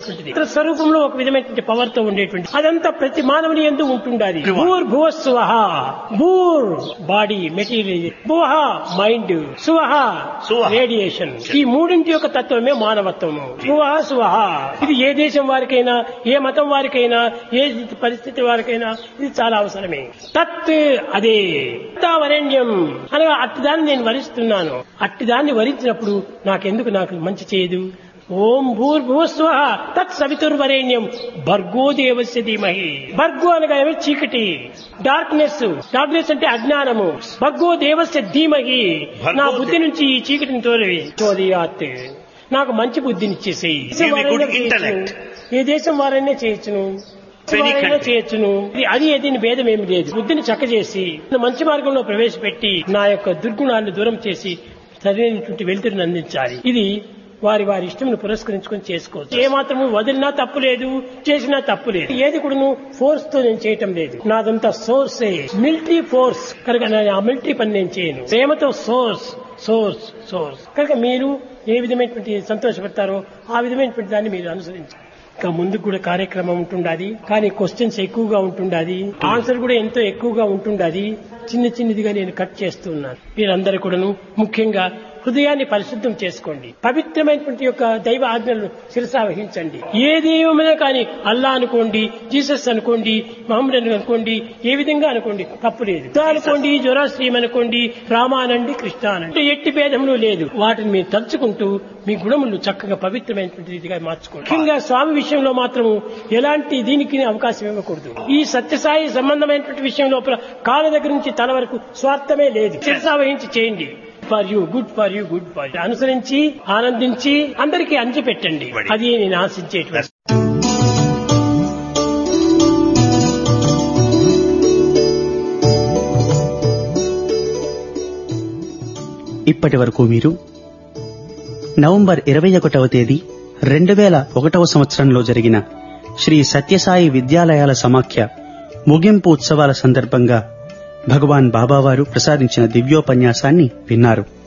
ఉండేటువంటిది ఇతర స్వరూపంలో ఒక విధమైనటువంటి పవర్ తో ఉండేటువంటి అదంతా ప్రతి మానవుని ఎందు ఉంటుండాలి భూర్ భువస్వహ భూర్ బాడీ మెటీరియల్ భువహ మైండ్ సువహ సువహ. రేడియేషన్ ఈ మూడింటి యొక్క తత్వమే మానవత్వము భువహ సువహ ఇది ఏ దేశం వారికైనా ఏ మతం వారికైనా ఏ పరిస్థితి వారికైనా ఇది చాలా అవసరమే తత్ అదే వరేణ్యం అనగా అట్టి దాన్ని నేను వరిస్తున్నాను అట్టి దాన్ని వరించినప్పుడు నాకెందుకు నాకు మంచి చేయదు ఓం భూర్భువస్వ తత్ సవితుర్వరేణ్యం భర్గో దేవస్య ధీమహి భర్గో అనగా ఏమి చీకటి డార్క్నెస్ డార్క్నెస్ అంటే అజ్ఞానము భర్గో దేవస్య ధీమహి నా భర్గో బుద్ధి నుంచి ఈ చీకటిని తోలవి చోదయాత్ నాకు మంచి బుద్ధిని ఇచ్చేసేయి Give me good వారైనా intellect. చేయొచ్చును. ఏ దేశం వారైనా చేయొచ్చును Any వారైనా country. చేయొచ్చును ఇది- అది ఏదైనా భేదం ఏమి లేదు బుద్ధిని చక్కజేసి మంచి మార్గంలో ప్రవేశపెట్టి నా యొక్క దుర్గుణాన్ని దూరం చేసి సరైనటువంటి వెలుతురుని అందించాలి ఇది వారి వారి ఇష్టమును పురస్కరించుకొని చేసుకోవచ్చు ఏ మాత్రము వదిలినా తప్పు లేదు చేసినా తప్పు లేదు ఏది కూడా ఫోర్స్ తో నేను చేయటం లేదు నాదంతా సోర్సే మిలిటరీ ఫోర్స్ కనుక నేను ఆ మిలిటరీ పని నేను చేయను ప్రేమతో సోర్స్ సోర్స్ సోర్స్ కనుక మీరు ఏ విధమైనటువంటి సంతోషపడతారో ఆ విధమైనటువంటి దాన్ని మీరు అనుసరించాలి ఇంకా ముందుకు కూడా కార్యక్రమం ఉంటుండాది కానీ క్వశ్చన్స్ ఎక్కువగా ఉంటుండాది ఆన్సర్ కూడా ఎంతో ఎక్కువగా ఉంటుండాది చిన్న చిన్నదిగా నేను కట్ చేస్తున్నాను మీరందరూ కూడాను ముఖ్యంగా హృదయాన్ని పరిశుద్ధం చేసుకోండి పవిత్రమైనటువంటి యొక్క దైవ ఆజ్ఞలను శిరసా వహించండి ఏ దైవమైనా కానీ అల్లా అనుకోండి జీసస్ అనుకోండి మహమ్మద్ అనుకోండి ఏ విధంగా అనుకోండి తప్పు లేదు బుద్ధ అనుకోండి జొరాశ్రీం అనుకోండి రామ అనండి కృష్ణ అనండి ఎట్టి భేదములు లేదు వాటిని మీరు తలుచుకుంటూ మీ గుణములు చక్కగా పవిత్రమైనటువంటి రీతిగా మార్చుకోండి ముఖ్యంగా స్వామి విషయంలో మాత్రము ఎలాంటి దీనికి అవకాశం ఇవ్వకూడదు ఈ సత్యసాయి సంబంధమైనటువంటి విషయం లోపల కాళ్ళ దగ్గర నుంచి తల వరకు స్వార్థమే లేదు శిరసా వహించి చేయండి for you good for you good for అనుసరించి ఆనందించి అందరికీ అంచి పెట్టండి అది నేను ఆశించేటువంటి ఇప్పటి వరకు మీరు నవంబర్ ఇరవై ఒకటవ తేదీ రెండు వేల ఒకటవ సంవత్సరంలో జరిగిన శ్రీ సత్యసాయి విద్యాలయాల సమాఖ్య ముగింపు ఉత్సవాల సందర్భంగా భగవాన్ బాబావారు ప్రసాదించిన దివ్యోపన్యాసాన్ని విన్నారు